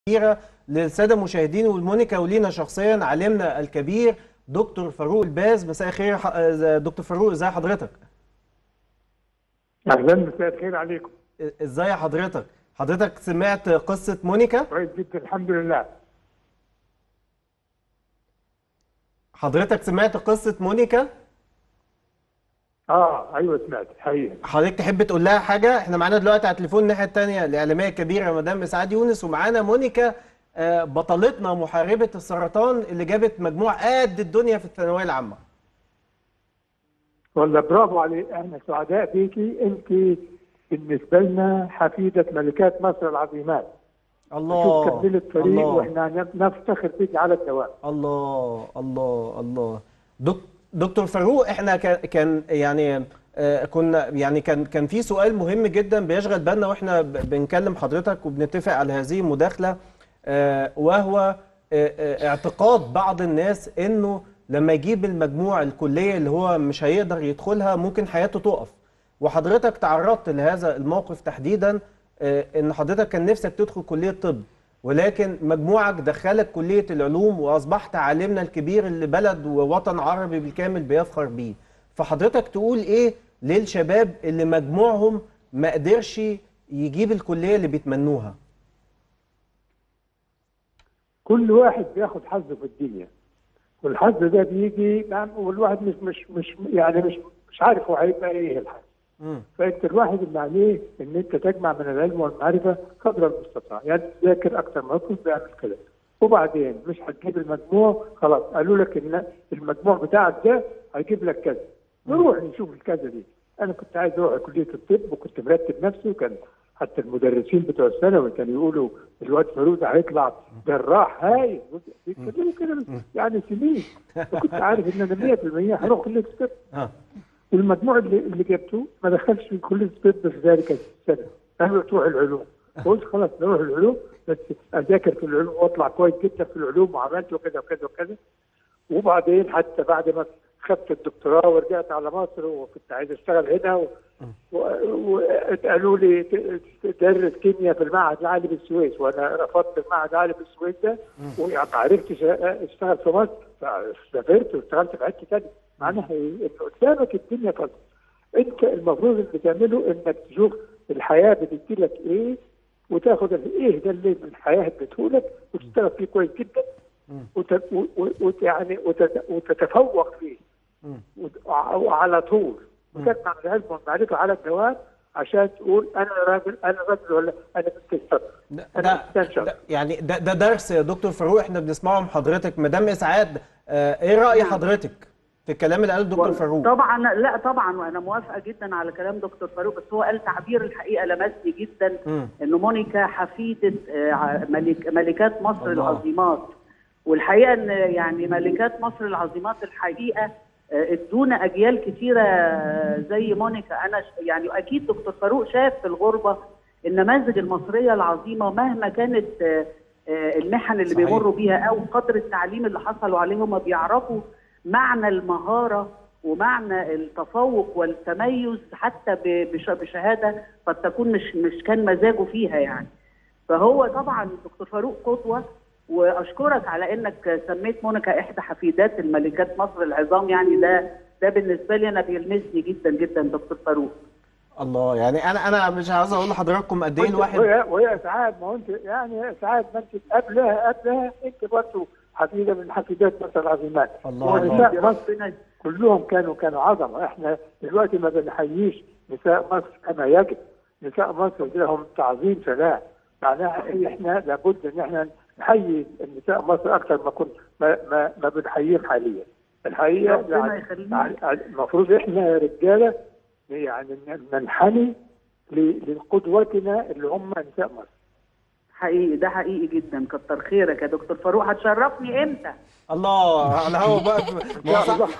كبيرة للسادة المشاهدين والمونيكا ولينا شخصيا علمنا الكبير دكتور فاروق الباز مساء الخير ح- آه، دكتور فاروق ازي حضرتك اهلا مساء الخير عليكم ازاي حضرتك حضرتك سمعت قصة مونيكا كويس جدا الحمد لله حضرتك سمعت قصة مونيكا اه ايوه سمعت حقيقه حضرتك تحب تقول لها حاجة احنا معانا دلوقتي على التليفون الناحية التانية الإعلامية الكبيرة مدام إسعاد يونس ومعانا مونيكا آه، بطلتنا محاربة السرطان اللي جابت مجموع قد الدنيا في الثانوية العامة والله برافو عليك احنا سعداء بيكي انت بالنسبه لنا حفيده ملكات مصر العظيمات شوف الله كملت الطريق الله واحنا نفتخر بيك على الدوام الله الله الله دك دكتور فاروق احنا كان كان يعني آه، كنا يعني كان كان في سؤال مهم جدا بيشغل بالنا واحنا ب- بنكلم حضرتك وبنتفق على هذه المداخله آه، وهو آه، آه، اعتقاد بعض الناس انه لما يجيب المجموع الكليه اللي هو مش هيقدر يدخلها ممكن حياته تقف وحضرتك تعرضت لهذا الموقف تحديدا آه، ان حضرتك كان نفسك تدخل كليه طب ولكن مجموعك دخلك كليه العلوم واصبحت عالمنا الكبير اللي بلد ووطن عربي بالكامل بيفخر بيه فحضرتك تقول ايه للشباب اللي مجموعهم ما قدرش يجيب الكليه اللي بيتمنوها كل واحد بياخد حظه في الدنيا والحظ ده بيجي نعم والواحد مش مش مش يعني مش مش عارف هو هيبقى ايه الحظ مم. فانت الواحد اللي عليه ان انت تجمع من العلم والمعرفه قدر المستطاع يعني تذاكر اكثر ما يطلب بيعمل كده وبعدين مش هتجيب المجموع خلاص قالوا لك ان المجموع بتاعك ده هيجيب لك كذا نروح نشوف الكذا دي انا كنت عايز اروح كليه الطب وكنت مرتب نفسي وكان حتى المدرسين بتوع الثانوي كانوا يقولوا الواد فاروق ده هيطلع جراح هايل بيتكلموا كده يعني سنين وكنت عارف ان انا 100% هروح كليه الطب ها والمجموع اللي اللي جبته ما دخلش في كليه الطب في ذلك السنه قالوا تروح العلوم قلت خلاص نروح العلوم بس اذاكر في العلوم واطلع كويس جدا في العلوم وعملت وكذا وكذا وكذا وبعدين حتى بعد ما خدت الدكتوراه ورجعت على مصر وكنت عايز اشتغل هنا و- و- وقالوا لي ت- تدرس كيمياء في المعهد العالي بالسويس وانا رفضت المعهد العالي بالسويس ده وما عرفتش اشتغل في مصر فسافرت واشتغلت في حته ثانيه معناها ايه؟ ان قدامك الدنيا فاضيه انت المفروض اللي بتعمله انك تشوف الحياه بتدي لك ايه وتاخد ايه ده اللي من الحياه اديته لك وتشتغل فيه كويس جدا وت- و- و- وت- يعني وتت- وتتفوق فيه مم. وت- وع- وعلى طول وتجمع العلم والمعرفه على الدوام عشان تقول انا راجل انا راجل ولا انا بنت الشر ده, انا ده, انسان شر ده يعني ده, ده درس يا دكتور فاروق احنا بنسمعه من حضرتك مدام اسعاد آه، ايه راي حضرتك في الكلام اللي قاله الدكتور فاروق طبعا لا طبعا وانا موافقه جدا على كلام دكتور فاروق بس هو قال تعبير الحقيقه لمسني جدا مم. انه مونيكا حفيده آه، ع- ملك ملكات مصر الله. العظيمات والحقيقه ان يعني ملكات مصر العظيمات الحقيقه آه، ادونا اجيال كتيره آه، زي مونيكا انا ش- يعني اكيد دكتور فاروق شاف في الغربه النماذج المصريه العظيمه مهما كانت آه، آه، المحن اللي صحيح. بيمروا بيها او قدر التعليم اللي حصلوا عليه هم بيعرفوا معنى المهاره ومعنى التفوق والتميز حتى ب- بش- بشهاده قد تكون مش مش كان مزاجه فيها يعني فهو طبعا دكتور فاروق قدوه واشكرك على انك سميت مونيكا احدى حفيدات الملكات مصر العظام يعني ده ده بالنسبه لي انا بيلمسني جدا جدا دكتور فاروق الله يعني انا انا مش عاوز اقول لحضراتكم قد ايه وانت- الواحد وهي وهي سعاد ما هو انت يعني سعاد ما انت قبلها قبلها انت برضه حفيده من حفيدات مصر العظيمات الله ونساء يا مصر ربنا كلهم كانوا كانوا عظمه احنا دلوقتي ما بنحييش نساء مصر كما يجب نساء مصر لهم تعظيم سلام معناها ان احنا لابد ان احنا نحيي النساء مصر اكثر ما كنا ما ما, ما بنحييهم حاليا الحقيقه ربنا يعني يخليك. يعني المفروض احنا يا رجاله يعني ننحني ل- لقدوتنا اللي هم نساء مصر حقيقي ده حقيقي جدا كتر خيرك يا دكتور فاروق هتشرفني امتى الله على هو بقى ان شاء الله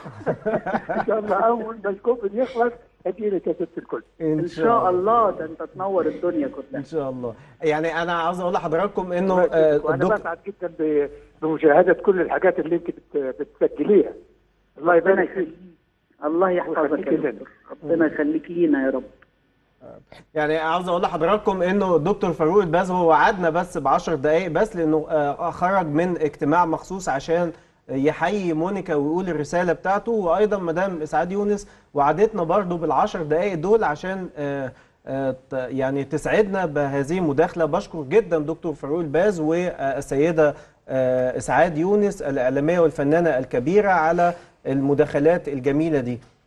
ان شاء الله اول ما الكوفيد يخلص اجي لك يا ست الكل ان شاء الله ده انت تنور الدنيا كلها ان شاء الله يعني انا عاوز اقول لحضراتكم انه آه، وانا الدك- بسعد جدا ب- بمشاهده كل الحاجات اللي انت بت- بتسجليها الله ربنا يبارك فيك يخليك الله يحفظك ويخليك يا لنا. دكتور ربنا يخليك لينا يا رب يعني عاوز اقول لحضراتكم انه الدكتور فاروق الباز هو وعدنا بس ب 10 دقائق بس لانه آه، خرج من اجتماع مخصوص عشان يحيي مونيكا ويقول الرساله بتاعته وايضا مدام اسعاد يونس وعدتنا برضو بالعشر دقائق دول عشان آه، آه، ت- يعني تسعدنا بهذه المداخله بشكر جدا دكتور فاروق الباز والسيده آه، اسعاد يونس الاعلاميه والفنانه الكبيره على المداخلات الجميله دي